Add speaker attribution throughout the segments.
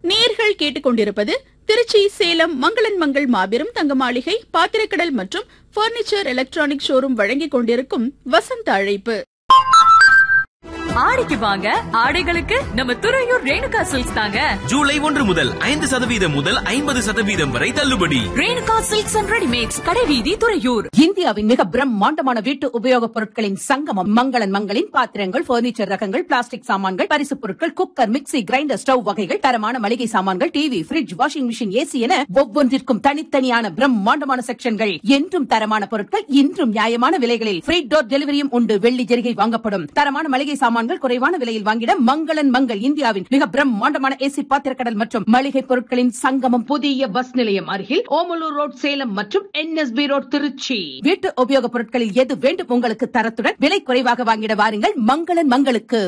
Speaker 1: நேர்கள் கேட்டுக்கொண்டிருப்பது திருச்சி சேலம் மங்களன் மங்கள் மாபெரும் தங்க மாளிகை பாத்திரக்கடல் மற்றும் பர்னிச்சர் எலக்ட்ரானிக் ஷோரூம் வழங்கிக் கொண்டிருக்கும் வசந்த அழைப்பு
Speaker 2: ஆடிக்கு வாங்க ஆடைகளுக்கு நம்ம துறையூர் ரேணுகா சில்க்ஸ் தாங்க
Speaker 3: ஜூலை ஒன்று முதல் ஐந்து சதவீதம் முதல் ஐம்பது சதவீதம் வரை தள்ளுபடி
Speaker 2: ரேணுகா சில்க்ஸ் அண்ட் ரெடிமேட்ஸ் கடைவீதி துறையூர்
Speaker 4: இந்தியாவின் மிக பிரம்மாண்டமான வீட்டு உபயோகப் பொருட்களின் சங்கமம் மங்களன் மங்களின் பாத்திரங்கள் பர்னிச்சர் ரகங்கள் பிளாஸ்டிக் சாமான்கள் பரிசுப் பொருட்கள் குக்கர் மிக்ஸி கிரைண்டர் ஸ்டவ் வகைகள் தரமான மளிகை சாமான்கள் TV fridge washing machine AC என ஒவ்வொன்றிற்கும் தனித்தனியான பிரம்மாண்டமான செக்ஷன்கள் என்றும் தரமான பொருட்கள் இன்றும் நியாயமான விலைகளில் ஃப்ரீ டோர் டெலிவரியும் உண்டு வெள்ளி ஜெரிகை வாங்கப்படும் தரமான மளிகை சாமான்கள் குறைவான விலையில் வாங்கிட மங்களன் மங்கள் இந்தியாவின் மிக பிரம்மாண்டமான ஏசி பாத்திரக்கடல் மற்றும் மளிகை பொருட்களின் சங்கமம் புதிய பஸ் நிலையம் அருகில் ஓமலூர் ரோட் சேலம் மற்றும் என்எஸ்பி ரோட் திருச்சி வீட்டு உபயோகப் பொருட்களில் எது வேண்டும் உங்களுக்கு தரத்துடன் விலை குறைவாக வாங்கிட வாருங்கள் மங்களன் மங்களுக்கு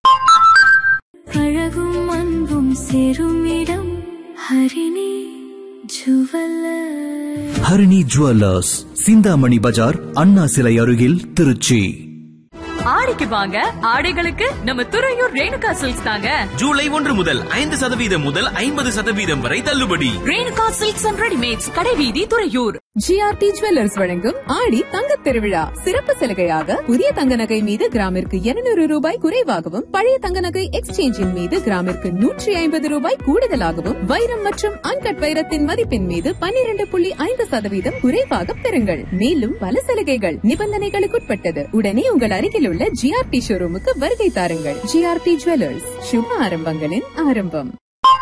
Speaker 5: அழகும் அன்பும் சேரும் இடம் ஹரிணி ஜுவல்லர்
Speaker 6: ஹரிணி ஜுவல்லர்ஸ் சிந்தாமணி பஜார் அண்ணா சிலை அருகில் திருச்சி
Speaker 2: ஆடிக்கு வாங்க ஆடைகளுக்கு நம்ம துறையூர் ரேணுகா சில்க்ஸ் தாங்க
Speaker 3: ஜூலை ஒன்று முதல் ஐந்து சதவீதம் முதல் ஐம்பது சதவீதம் வரை தள்ளுபடி
Speaker 2: ரேணுகா சில்க்ஸ் அண்ட் ரெடிமேட்ஸ் கடைவீதி துறையூர்
Speaker 7: ஜிஆர்டி ஜுவல்லர்ஸ் வழங்கும் ஆடி தங்கத் திருவிழா சிறப்பு சலுகையாக புதிய தங்க நகை மீது கிராமிற்கு 200 ரூபாய் குறைவாகவும் பழைய தங்க நகை எக்ஸ்சேஞ்சின் மீது கிராமிற்கு நூற்றி ஐம்பது ரூபாய் கூடுதலாகவும் வைரம் மற்றும் அன்கட் வைரத்தின் மதிப்பின் மீது 12.5% புள்ளி ஐந்து சதவீதம் குறைவாக பெறுங்கள் மேலும் பல சலுகைகள் நிபந்தனைகளுக்குட்பட்டது உடனே உங்கள் அருகில் உள்ள ஜிஆர்டி ஷோரூமுக்கு வருகை தாருங்கள் ஜிஆர்டி ஜுவல்லர்ஸ் சுப ஆரம்பங்களின் ஆரம்பம்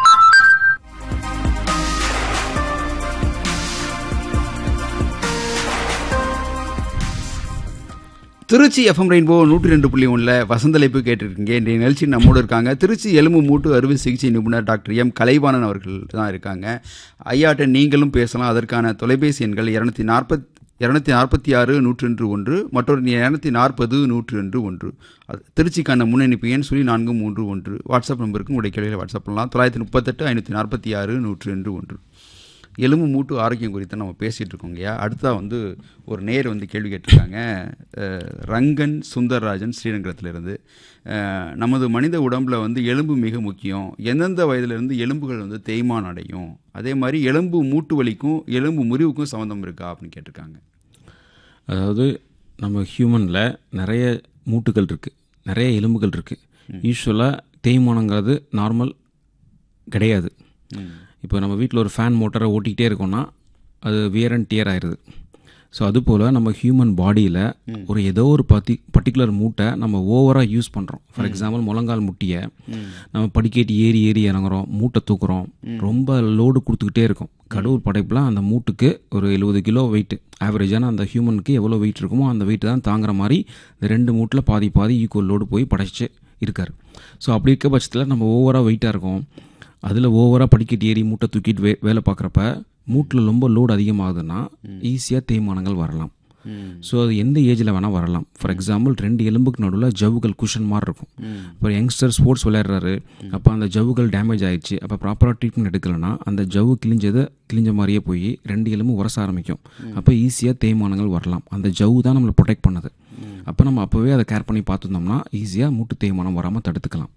Speaker 8: திருச்சி எஃப்எம் ரெயின்போ நூற்றி ரெண்டு புள்ளி ஒன்றில் வசந்தலைப்பு கேட்டிருக்கீங்க இன்றைய நிகழ்ச்சி நம்மோடு இருக்காங்க திருச்சி எலும்பு மூட்டு அறுவை சிகிச்சை நிபுணர் டாக்டர் எம் கலைவாணன் அவர்கள் தான் இருக்காங்க ஐயாட்ட நீங்களும் பேசலாம் அதற்கான தொலைபேசி எண்கள் இரநூத்தி நாற்பத் இரநூத்தி நாற்பத்தி ஆறு நூற்றி ரெண்டு ஒன்று மற்றொரு இரநூத்தி நாற்பது நூற்றி ரெண்டு ஒன்று அது திருச்சிக்கான முன்னணிப்பு எண் சுழி நான்கு மூன்று ஒன்று வாட்ஸ்அப் நம்பருக்கு உங்களுடைய கேள்வியில் வாட்ஸ்அப் பண்ணலாம் தொள்ளாயிரத்தி முப்பத்தெட்டு ஐநூற்றி நாற்பத்தி ஆறு நூற்றி ரெண்டு ஒன்று எலும்பு மூட்டு ஆரோக்கியம் குறித்து நம்ம பேசிகிட்டு இருக்கோங்கய்யா அடுத்தா வந்து ஒரு நேர் வந்து கேள்வி கேட்டிருக்காங்க அஹ், ரங்கன் சுந்தர்ராஜன் ஸ்ரீரங்கத்திலிருந்து அஹ், நமது மனித உடம்பில் வந்து எலும்பு மிக முக்கியம் எந்தெந்த வயதிலிருந்து எலும்புகள் வந்து தேய்மானம் அடையும் அதே மாதிரி எலும்பு மூட்டு வலிக்கும் எலும்பு முறிவுக்கும் சம்மந்தம் இருக்கா அப்படின்னு கேட்டிருக்காங்க
Speaker 9: அதாவது நம்ம ஹியூமனில் நிறைய மூட்டுகள் இருக்குது நிறைய எலும்புகள் இருக்குது யூஸ்வலாக தேய்மானங்கிறது நார்மல் கிடையாது இப்போ நம்ம வீட்டில் ஒரு ஃபேன் மோட்டரை ஓட்டிக்கிட்டே இருக்கோம்னா அது வியர் அண்ட் டியர் ஆயிடுது ஸோ அதுபோல் நம்ம ஹியூமன் பாடியில் ஒரு ஏதோ ஒரு பர்டி பர்டிகுலர் மூட்டை நம்ம ஓவராக யூஸ் பண்ணுறோம் ஃபார் எக்ஸாம்பிள் முழங்கால் முட்டியை நம்ம படிக்கட்டு ஏறி ஏறி இறங்குறோம் மூட்டை தூக்குறோம் ரொம்ப லோடு கொடுத்துக்கிட்டே இருக்கோம் கடவுள் படைப்பில் அந்த மூட்டுக்கு ஒரு எழுபது கிலோ வெயிட் ஆவரேஜான அந்த ஹியூமனுக்கு எவ்வளோ வெயிட் இருக்குமோ அந்த வெயிட் தான் தாங்குற மாதிரி இந்த ரெண்டு மூட்டில் பாதி பாதி ஈக்குவல் லோடு போய் படைச்சு இருக்கார் ஸோ அப்படி இருக்க பட்சத்தில் நம்ம ஓவராக வெயிட்டாக இருக்கோம் அதில் ஓவராக படிக்கட்டு ஏறி மூட்டை தூக்கிட்டு வே வேலை பார்க்குறப்ப மூட்டில் ரொம்ப லோடு அதிகமாகுதுன்னா ஈஸியாக தேய்மானங்கள் வரலாம் ஸோ அது எந்த ஏஜில் வேணால் வரலாம் ஃபார் எக்ஸாம்பிள் ரெண்டு எலும்புக்கு நடுவில் ஜவ்வுகள் குஷன் மாதிரி இருக்கும் இப்போ யங்ஸ்டர் ஸ்போர்ட்ஸ் விளையாடுறாரு அப்போ அந்த ஜவ்வுகள் டேமேஜ் ஆயிடுச்சு அப்போ ப்ராப்பராக ட்ரீட்மெண்ட் எடுக்கலைன்னா அந்த ஜவ்வு கிழிஞ்சதை கிழிஞ்ச மாதிரியே போய் ரெண்டு எலும்பு உரச ஆரம்பிக்கும் அப்போ ஈஸியாக தேய்மானங்கள் வரலாம் அந்த ஜவ்வு தான் நம்மளை ப்ரொடெக்ட் பண்ணுது அப்போ நம்ம அப்போவே அதை கேர் பண்ணி பார்த்துருந்தோம்னா ஈஸியாக மூட்டு தேய்மானம் வராமல் தடுத்துக்கலாம்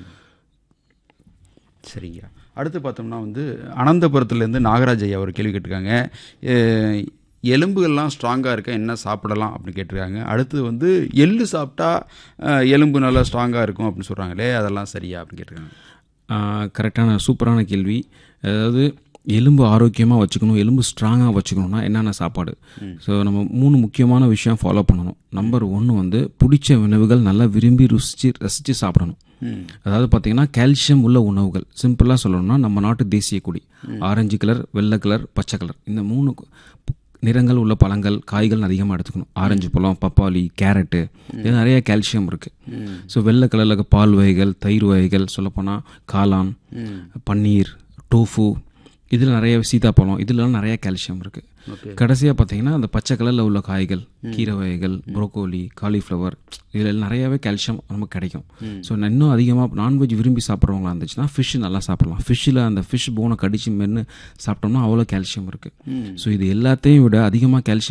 Speaker 8: சரிங்க அடுத்து பார்த்தோம்னா வந்து அனந்தபுரத்துலேருந்து நாகராஜ் ஐயா ஒரு கேள்வி கேட்டிருக்காங்க அஹ், எலும்புகள்லாம் ஸ்ட்ராங்காக இருக்க என்ன சாப்பிடலாம் அப்படின்னு கேட்டிருக்காங்க அடுத்து வந்து எள்ளு சாப்பிட்டா அஹ், எலும்பு நல்லா ஸ்ட்ராங்காக இருக்கும் அப்படின்னு சொல்கிறாங்களே அதெல்லாம் சரியா அப்படின்னு கேட்டிருக்காங்க
Speaker 9: கரெக்டான சூப்பரான கேள்வி அதாவது எலும்பு ஆரோக்கியமாக வச்சுக்கணும் எலும்பு ஸ்ட்ராங்காக வச்சுக்கணும்னா என்னென்ன சாப்பாடு ஸோ நம்ம மூணு முக்கியமான விஷயம் ஃபாலோ பண்ணணும் நம்பர் ஒன்று வந்து பிடிச்ச உணவுகள் நல்லா விரும்பி ருசித்து ரசித்து சாப்பிடணும் அதாவது பார்த்தீங்கன்னா கால்சியம் உள்ள உணவுகள் சிம்பிளாக சொல்லணும்னா நம்ம நாட்டு தேசிய கொடி ஆரஞ்சு கலர் வெள்ளை கலர் பச்சை கலர் இந்த மூணு கு- நிறங்கள் உள்ள பழங்கள் காய்கள் அதிகமாக எடுத்துக்கணும் ஆரஞ்சு பழம் பப்பாளி கேரட்டு இது நிறைய கால்சியம் இருக்குது ஸோ வெள்ளை கலரில் பால் வகைகள் தயிர் வகைகள் சொல்லப்போனால் காளான் பன்னீர் டோஃபு இதில் நிறைய சீதாப்பழம் இதுலலாம் நிறைய கால்சியம் இருக்குது கடைசியாக பார்த்தீங்கன்னா அந்த பச்சை கலரில் உள்ள காய்கள் கீரை வகைகள் ப்ரோக்கோலி காலிஃப்ளவர் இதில் நிறையாவே கால்சியம் நமக்கு கிடைக்கும் ஸோ இன்னும் அதிகமாக நான்வெஜ் விரும்பி சாப்பிட்றவங்களா இருந்துச்சுன்னா ஃபிஷ் நல்லா சாப்பிடலாம் ஃபிஷ்ஷில் அந்த ஃபிஷ் போனை கடிச்சு மென்று சாப்பிட்டோம்னா அவ்வளோ கால்சியம் இருக்குது ஸோ இது எல்லாத்தையும் விட அதிகமாக கால்சியம்